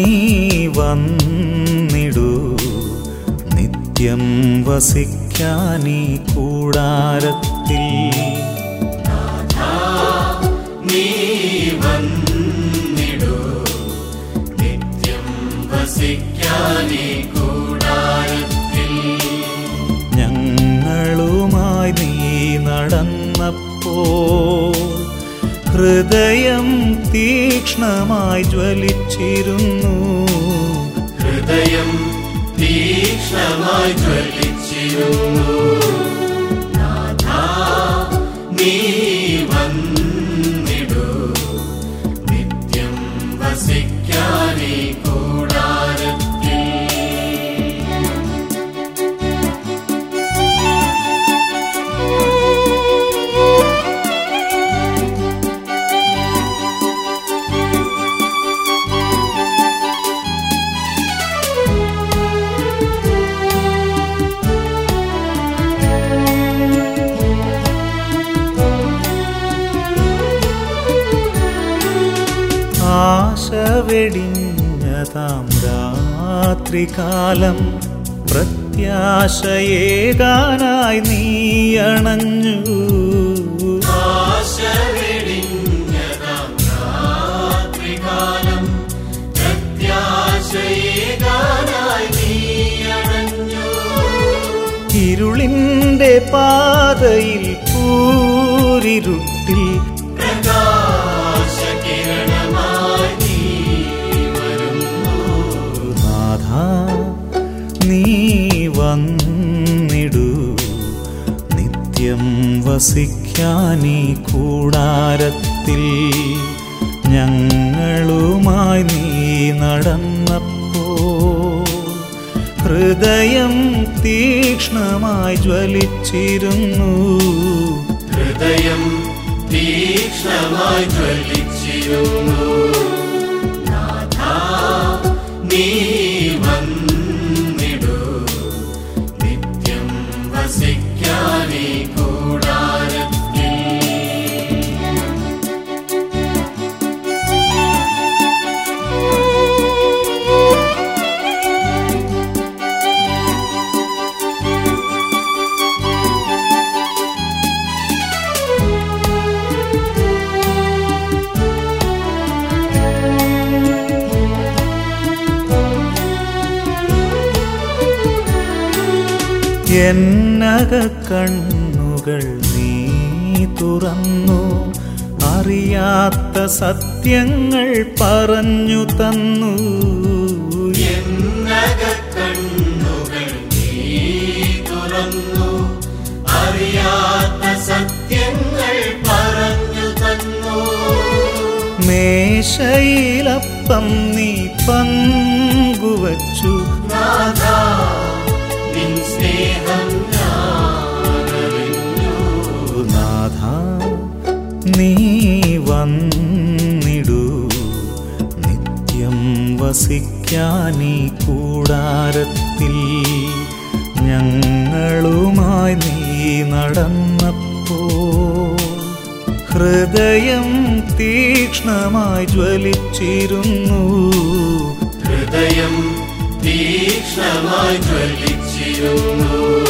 വന്നിടൂ നിത്യം വസിക്കാനീ കൂടാരത്തിൽ നീ വന്നിടൂ നിത്യം വസിക്കാനീ കൂടാരത്തിൽ ഞങ്ങളുമായി നീ നടന്നപ്പോൾ ഹൃദയം തീക്ഷ്ണമായി ജ്വലിച്ചിരുന്നു ഹൃദയം തീക്ഷ്ണമായി ജ്വലിച്ചിരുന്നു നാഥാ, നീ വന്നിടൂ നിത്യം വസിക്കാനീ കൂടാരത്തിൽ ആശ വെടിഞ്ഞതാം രാത്രികാലം പ്രത്യാശയേകാനായി നീ അണഞ്ഞു ആശ വെടിഞ്ഞതാം രാത്രികാലം പ്രത്യാശയേകാനായി നീ അണഞ്ഞു ഇരുളിൻ്റെ പാതയിൽ കൂരിരുട്ടിൽ പ്രകാശകിരണമായി നീ വരുന്നു നാഥ നീ വന്നിടൂ നിത്യം വസിക്കാനീ കൂടാരത്തിൽ ഞങ്ങളുമായി നീ നടന്നപ്പോൾ ഹൃദയം തീക്ഷ്ണമായി ജ്വലിച്ചിരുന്നു ഹൃദയം തീക്ഷ്ണമായി ജ്വലിച്ചിരുന്നു നാഥാ, നീ വന്നിടൂ നിത്യം വസിക്കാനീ കൂടാരത്തിൽ എന്നക കണ്ണുകൾ നീ തുറന്നു അറിയാത്ത സത്യങ്ങൾ പറഞ്ഞു തന്നു എന്നകക്കണ്ണുകൾ നീ തുറന്നു അറിയാത്ത സത്യങ്ങൾ പറഞ്ഞു തന്നു മേശയിലപ്പം നീ പങ്കുവച്ചു നാഥാ, നിൻ സ്നേഹം ഞാനറിഞ്ഞു. നാഥ നീ വന്നിടൂ നിത്യം വസിക്കാനീ കൂടാരത്തിൽ ഞങ്ങളുമായി നീ നടന്നപ്പോൾ ഹൃദയം തീക്ഷ്ണമായി ജ്വലിച്ചിരുന്നു ഹൃദയം തീക്ഷ്ണമായി ജ്വലിച്ചിരുന്നു